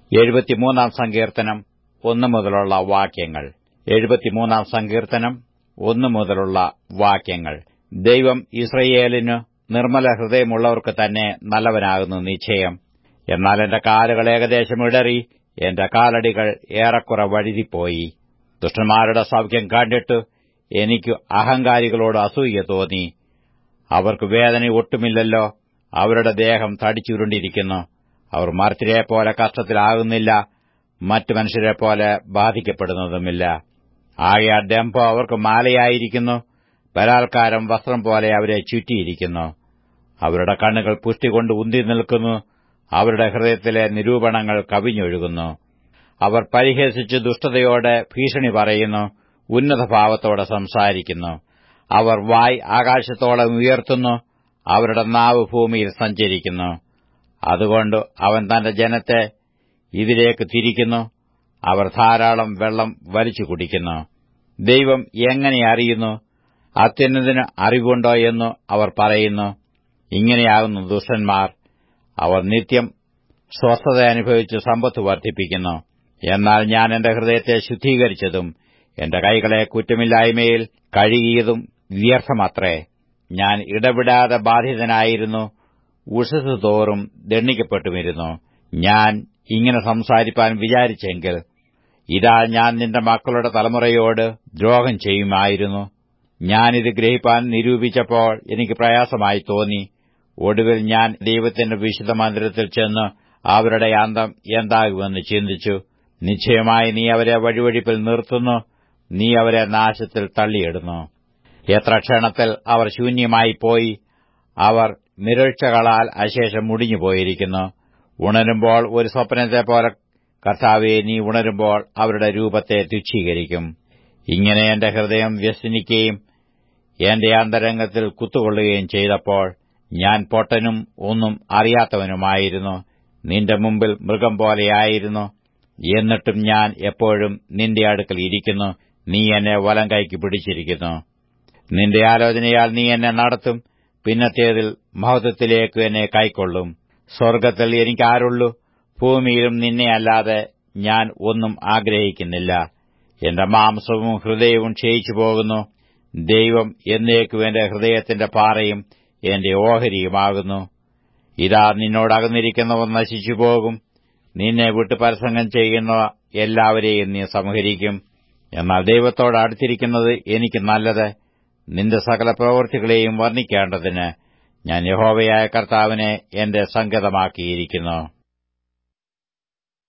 എഴുപത്തിമൂന്നാം സങ്കീർത്തനം ഒന്നു മുതലുള്ള വാക്യങ്ങൾ എഴുപത്തിമൂന്നാം സങ്കീർത്തനം ഒന്നു മുതലുള്ള വാക്യങ്ങൾ ദൈവം ഇസ്രയേലിനു നിർമ്മല ഹൃദയമുള്ളവർക്ക് തന്നെ നല്ലവനാകുന്നു നിശ്ചയം എന്നാൽ എന്റെ കാലുകൾ ഏകദേശം ഇടറി എന്റെ കാലടികൾ ഏറെക്കുറെ വഴുതിപ്പോയി ദുഷ്ടന്മാരുടെ സൗഖ്യം കണ്ടിട്ട് എനിക്ക് അഹങ്കാരികളോട് അസൂയ തോന്നി അവർക്ക് വേദന ഒട്ടുമില്ലല്ലോ അവരുടെ ദേഹം തടിച്ചുരുണ്ടിരിക്കുന്നു അവർ മർത്യരെപ്പോലെ കഷ്ടത്തിലാകുന്നില്ല മറ്റു മനുഷ്യരെപ്പോലെ ബാധിക്കപ്പെടുന്നതുമില്ല ആകെ ഡംഭം അവർക്ക് മാലയായിരിക്കുന്നു ബലാത്കാരം വസ്ത്രം പോലെ അവരെ ചുറ്റിയിരിക്കുന്നു അവരുടെ കണ്ണുകൾ പുഷ്ടികൊണ്ട് ഉന്തി നിൽക്കുന്നു അവരുടെ ഹൃദയത്തിലെ നിരൂപണങ്ങൾ കവിഞ്ഞൊഴുകുന്നു അവർ പരിഹസിച്ച് ദുഷ്ടതയോടെ ഭീഷണി പറയുന്നു ഉന്നതഭാവത്തോടെ സംസാരിക്കുന്നു അവർ വായ് ആകാശത്തോളം ഉയർത്തുന്നു അവരുടെ നാവ് ഭൂമിയിൽ സഞ്ചരിക്കുന്നു അതുകൊണ്ട് അവൻ തന്റെ ജനത്തെ ഇതിലേക്ക് തിരിക്കുന്നു അവർ ധാരാളം വെള്ളം വലിച്ചു കുടിക്കുന്നു ദൈവം എങ്ങനെ അറിയുന്നു അത്യുന്നതിന് അറിവുണ്ടോ എന്ന് അവർ പറയുന്നു ഇങ്ങനെയാകുന്നു ദുഷ്ടന്മാർ അവർ നിത്യം സ്വസ്ഥത അനുഭവിച്ച് സമ്പത്ത് വർദ്ധിപ്പിക്കുന്നു എന്നാൽ ഞാൻ എന്റെ ഹൃദയത്തെ ശുദ്ധീകരിച്ചതും എന്റെ കൈകളെ കുറ്റമില്ലായ്മയിൽ കഴുകിയതും വ്യർത്ഥമത്രേ ഞാൻ ഇടവിടാതെ ബാധിതനായിരുന്നു ഉഷസ് തോറും ദണ്ഡിക്കപ്പെട്ടുമിരുന്നു ഞാൻ ഇങ്ങനെ സംസാരിപ്പാൻ വിചാരിച്ചെങ്കിൽ ഇതാ ഞാൻ നിന്റെ മക്കളുടെ തലമുറയോട് ദ്രോഹം ചെയ്യുമായിരുന്നു ഞാനിത് ഗ്രഹിപ്പാൻ നിരൂപിച്ചപ്പോൾ എനിക്ക് പ്രയാസമായി തോന്നി ഒടുവിൽ ഞാൻ ദൈവത്തിന്റെ വിശുദ്ധ മന്ദിരത്തിൽ ചെന്ന് അവരുടെ അന്തം എന്താകുമെന്ന് ചിന്തിച്ചു നിശ്ചയമായി നീ അവരെ വഴിവഴിപ്പിൽ നിർത്തുന്നു നീ അവരെ നാശത്തിൽ തള്ളിയിടുന്നു എത്ര ക്ഷണത്തിൽ അവർ ശൂന്യമായി പോയി അവർ നിരഴ്ചകളാൽ അശേഷം മുടിഞ്ഞുപോയിരിക്കുന്നു ഉണരുമ്പോൾ ഒരു സ്വപ്നത്തെ പോലെ കർത്താവെ നീ ഉണരുമ്പോൾ അവരുടെ രൂപത്തെ തുച്ഛീകരിക്കും ഇങ്ങനെ എന്റെ ഹൃദയം വ്യസനിക്കുകയും എന്റെ അന്തരംഗത്തിൽ കുത്തുകൊള്ളുകയും ചെയ്തപ്പോൾ ഞാൻ പൊട്ടനും ഒന്നും അറിയാത്തവനുമായിരുന്നു നിന്റെ മുമ്പിൽ മൃഗം പോലെയായിരുന്നു എന്നിട്ടും ഞാൻ എപ്പോഴും നിന്റെ അടുക്കൽ ഇരിക്കുന്നു നീ എന്നെ വലം കൈക്ക് പിടിച്ചിരിക്കുന്നു നിന്റെ ആലോചനയാൽ നീ എന്നെ നടത്തും പിന്നത്തേതിൽ മഹത്വത്തിലേക്ക് എന്നെ കൈക്കൊള്ളും സ്വർഗ്ഗത്തിൽ എനിക്കാരുള്ളൂ ഭൂമിയിലും നിന്നെ അല്ലാതെ ഞാൻ ഒന്നും ആഗ്രഹിക്കുന്നില്ല എന്റെ മാംസവും ഹൃദയവും ക്ഷയിച്ചു പോകുന്നു ദൈവം എന്നേക്കും എന്റെ ഹൃദയത്തിന്റെ പാറയും എന്റെ ഓഹരിയുമാകുന്നു ഇതാ നിന്നോടകന്നിരിക്കുന്നവർ നശിച്ചുപോകും നിന്നെ വിട്ട് പരസംഗം ചെയ്യുന്ന എല്ലാവരെയും നീ സംഹരിക്കും എന്നാൽ ദൈവത്തോട് അടുത്തിരിക്കുന്നത് എനിക്ക് നല്ലത് നിന്റെ സകല പ്രവൃത്തികളെയും വർണ്ണിക്കേണ്ടതിന് ഞാൻ യഹോവയായ കർത്താവിനെ എന്റെ സങ്കേതമാക്കിയിരിക്കുന്നു